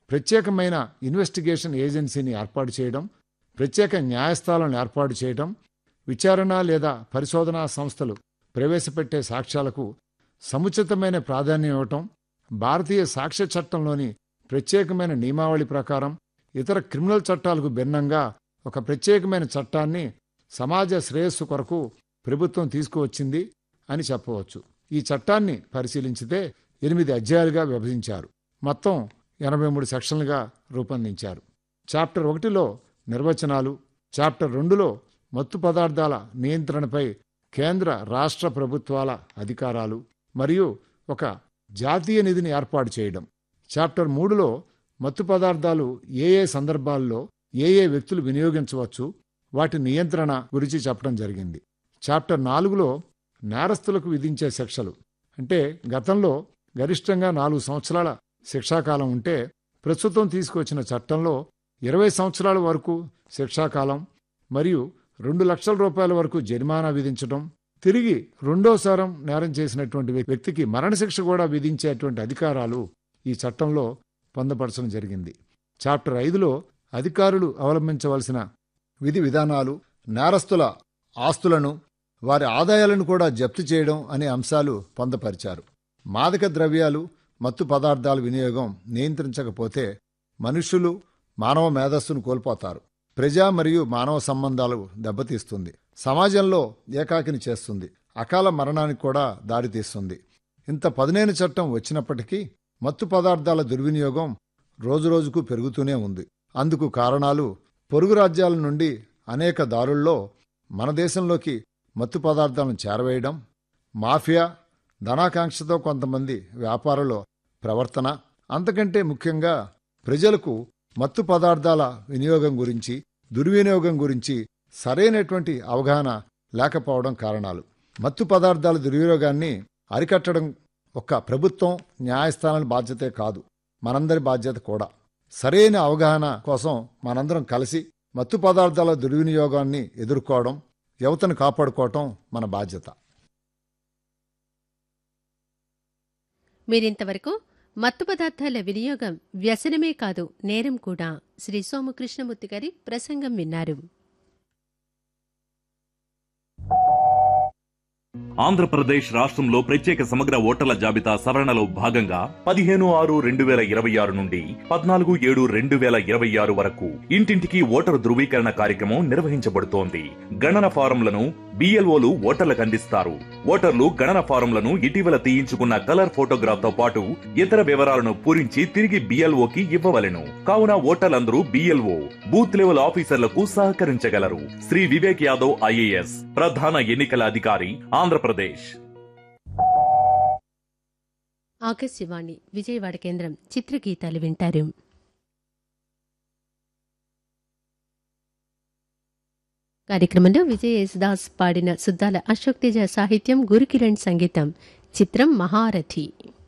ప్రత్యేకమైన ఇన్వెస్టిగేషన్ ఏజెన్సీని ఏర్పాటు చేయడం ప్రత్యేక న్యాయస్థానాలను ఏర్పాటు చేయడం విచారణ లేదా పరిశోధనా సంస్థలు ప్రవేశపెట్టే సాక్ష్యాలకు సముచితమైన ప్రాధాన్యం ఇవ్వటం భారతీయ సాక్ష్య చట్టంలోని ప్రత్యేకమైన నియమావళి ప్రకారం ఇతర క్రిమినల్ చట్టాలకు భిన్నంగా ఒక ప్రత్యేకమైన చట్టాన్ని సమాజ శ్రేయస్సు కొరకు ప్రభుత్వం తీసుకువచ్చింది అని చెప్పవచ్చు ఈ చట్టాన్ని పరిశీలించితే ఎనిమిది అధ్యాయాలుగా విభజించారు మొత్తం ఎనభై మూడు సెక్షన్లుగా రూపొందించారు చాప్టర్ ఒకటిలో నిర్వచనాలు చాప్టర్ రెండులో మత్తు పదార్థాల నియంత్రణపై కేంద్ర రాష్ట్ర ప్రభుత్వాల అధికారాలు మరియు ఒక జాతీయ నిధిని ఏర్పాటు చేయడం చాప్టర్ మూడులో మత్తు పదార్థాలు ఏ ఏ సందర్భాల్లో ఏ ఏ వ్యక్తులు వినియోగించవచ్చు వాటి నియంత్రణ గురించి చెప్పడం జరిగింది చాప్టర్ నాలుగులో నేరస్తులకు విధించే శిక్షలు అంటే గతంలో గరిష్టంగా నాలుగు సంవత్సరాల శిక్షాకాలం ఉంటే ప్రస్తుతం తీసుకొచ్చిన చట్టంలో ఇరవై సంవత్సరాల వరకు శిక్షాకాలం మరియు రెండు లక్షల రూపాయల వరకు జరిమానా విధించడం తిరిగి రెండోసారం నేరం చేసినటువంటి వ్యక్తికి మరణశిక్ష కూడా విధించేటువంటి అధికారాలు ఈ చట్టంలో పొందపరచడం జరిగింది చాప్టర్ ఐదులో అధికారులు అవలంబించవలసిన విధి విధానాలు నేరస్తుల ఆస్తులను వారి ఆదాయాలను కూడా జప్తు చేయడం అనే అంశాలు పొందపరిచారు మాదక ద్రవ్యాలు మత్తు పదార్థాల వినియోగం నియంత్రించకపోతే మనుష్యులు మానవ మేధస్సును కోల్పోతారు ప్రజా మరియు మానవ సంబంధాలు దెబ్బతీస్తుంది సమాజంలో ఏకాకిని చేస్తుంది అకాల మరణానికి కూడా దారితీస్తుంది ఇంత పదునైన చట్టం వచ్చినప్పటికీ మత్తు పదార్థాల దుర్వినియోగం రోజురోజుకు పెరుగుతూనే ఉంది అందుకు కారణాలు పొరుగు రాజ్యాల నుండి అనేక దారుల్లో మన దేశంలోకి మత్తు పదార్థాలను చేరవేయడం మాఫియా ధనాకాంక్షతో కొంతమంది వ్యాపారుల ప్రవర్తన అంతకంటే ముఖ్యంగా ప్రజలకు మత్తు పదార్థాల వినియోగం గురించి దుర్వినియోగం గురించి సరైనటువంటి అవగాహన లేకపోవడం కారణాలు మత్తు పదార్థాల దుర్వినియోగాన్ని అరికట్టడం ఒక్క ప్రభుత్వం న్యాయస్థానాల బాధ్యతే కాదు మనందరి బాధ్యత కూడా సరైన అవగాహన కోసం మనందరం కలిసి మత్తు పదార్థాల దుర్వినియోగాన్ని ఎదుర్కోవడం యువతను కాపాడుకోవటం మన బాధ్యత మీరింతవరకు మత్తు పదార్థాల వినియోగం వ్యసనమే కాదు నేరం కూడా శ్రీ సోమకృష్ణమూర్తి గారి ప్రసంగం విన్నారు ఆంధ్రప్రదేశ్ రాష్ట్రంలో ప్రత్యేక సమగ్ర ఓటర్ల జాబితా సవరణలో భాగంగా పదిహేను ఆరు రెండు వేల ఇరవై ఆరు నుండి పద్నాలుగు ఏడు రెండు వేల ఇరవై ఆరు వరకు ఇంటింటికి ఓటరు ధృవీకరణ కార్యక్రమం నిర్వహించబడుతోంది గణన ఫారంలను బిఎల్ఓలు ఓటర్లకు అందిస్తారు ఓటర్లు గణన ఫారంలను ఇటీవల తీయించుకున్న కలర్ ఫోటోగ్రాఫ్ తో పాటు ఇతర వివరాలను పూరించి తిరిగి బిఎల్ఓకి ఇవ్వవలెను కావున ఓటర్లందరూ బిఎల్ఓ బూత్ లెవెల్ ఆఫీసర్లకు సహకరించగలరు శ్రీ వివేక్ యాదవ్ ఐఏఎస్ ప్రధాన ఎన్నికల అధికారి ఆంధ్రప్రదేశ్ ఆకాశవాణి విజయవాడ కేంద్రం చిత్రగీతాలు వింటారు కార్యక్రమంలో విజయ్ యేసుదాస్ పాడిన సుద్దాల అశోక్ తేజ సాహిత్యం గురుకిరణ్ సంగీతం చిత్రం మహారథి